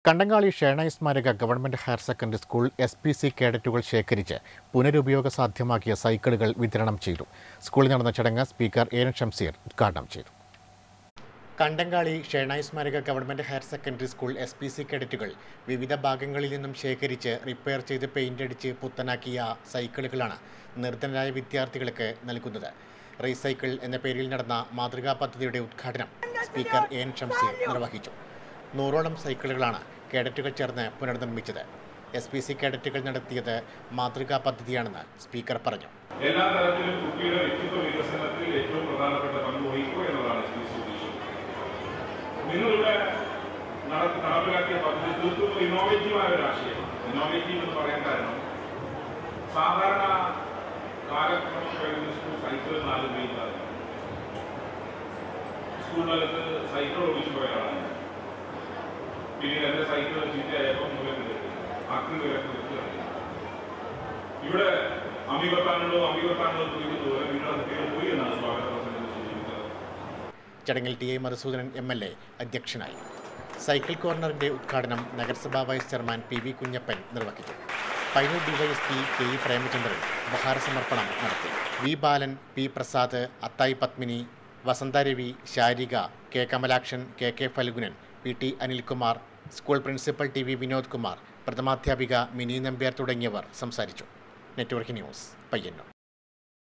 കണ്ടങ്ങാളി ഷേണായി സ്മാരക government higher secondary school S P C കേഡറ്റുകൾ ശേഖരിച്ച് പുനരുപയോഗ സാധ്യമാക്കിയ സൈക്കിളുകൾ വിതരണം ചെയ്തു സ്കൂളിൽ നടന്ന ചടങ്ങ് സ്പീക്കർ എ എൻ ഷംസീർ ഉദ്ഘാടനം ചെയ്തു കണ്ടങ്കാളി ഷേണായി സ്മാരക government higher secondary school S P C കേഡറ്റുകൾ വിവിധ ഭാഗങ്ങളിൽ നിന്നും ശേഖരിച്ച് റിപ്പയർ ചെയ്ത് പെയിന്റ് അടിച്ച് പുത്തനാക്കിയ സൈക്കിളുകളാണ് നിർധനരായ വിദ്യാർത്ഥികൾക്ക് നൽകുന്നത് റീസൈക്കിൾ എന്ന പേരിൽ നടന്ന മാതൃകാ പദ്ധതിയുടെ ഉദ്ഘാടനം സ്പീക്കർ എ എൻ ഷംസീർ നിർവഹിച്ചു നൂറോളം സൈക്കിളുകളാണ് കേഡറ്റുകൾ ചേർന്ന് പുനർനിർമ്മിച്ചത് എസ് പി സി കേഡറ്റുകൾ നടത്തിയത് മാതൃകാ പദ്ധതിയാണെന്ന് സ്പീക്കർ പറഞ്ഞു എല്ലാ തരത്തിലും കുട്ടിയുടെ വ്യക്തിത്വ വികസനത്തിൽ ഏറ്റവും പ്രധാനപ്പെട്ട പങ്ക് വഹിക്കുക എന്നതാണ് ശ്രീ സുധീഷ് നിങ്ങളിവിടെ നട- നടപ്പിലാക്കിയ പദ്ധതി തീർത്തും ഇന്നോവേറ്റീവായ ഒരു ആശയമാണ് ഇന്നോവേറ്റീവ് എന്ന് പറയാൻ കാരണം സാധാരണ കാലക്രമം കഴിഞ്ഞ സ്കൂൾ സൈക്കിൾ നാല് ഉപയോഗിക്കാറ് സ്കൂൾ കാലത്ത് സൈക്കിൾ ഓടിച്ചു പോയ ആളാണ് ഞാൻ. പിന്നീട് എന്റെ സൈക്കിൾ ചീത്തയായപ്പോൾ മൂലം ആക്രി വിലക്ക് വെക്കുകയാണ് ഇവിടെ അമികത്താണല്ലോ അമികത്താണല്ലോ ചോദിക്കുന്നത് പോലെ നിങ്ങളുടെ കുട്ടികൾ പോയി എന്നാണ് സ്വാഗത പ്രസംഗത്തിൽ സൂചിപ്പിച്ചത് ചടങ്ങിൽ T I Madhusoodanan M L A അധ്യക്ഷനായി സൈക്കിൾ കോർണറിന്റെ ഉദ്ഘാടനം നഗരസഭാ vice chairman P V Kunhappan നിർവഹിച്ചു Payyanur DYSP K E Premachandran ഉപഹാരസമർപ്പണം നടത്തി V Balan P Prasad Athayi Padmini Vasantharavi Sharika K Kamalakshan K K Phalgunan P T Anilkumar school principal T V Vinod Kumar പ്രഥമാധ്യാപിക മിനി നമ്പ്യാർ തുടങ്ങിയവർ സംസാരിച്ചു നെറ്റ്വർക്ക് ന്യൂസ് പയ്യന്നൂർ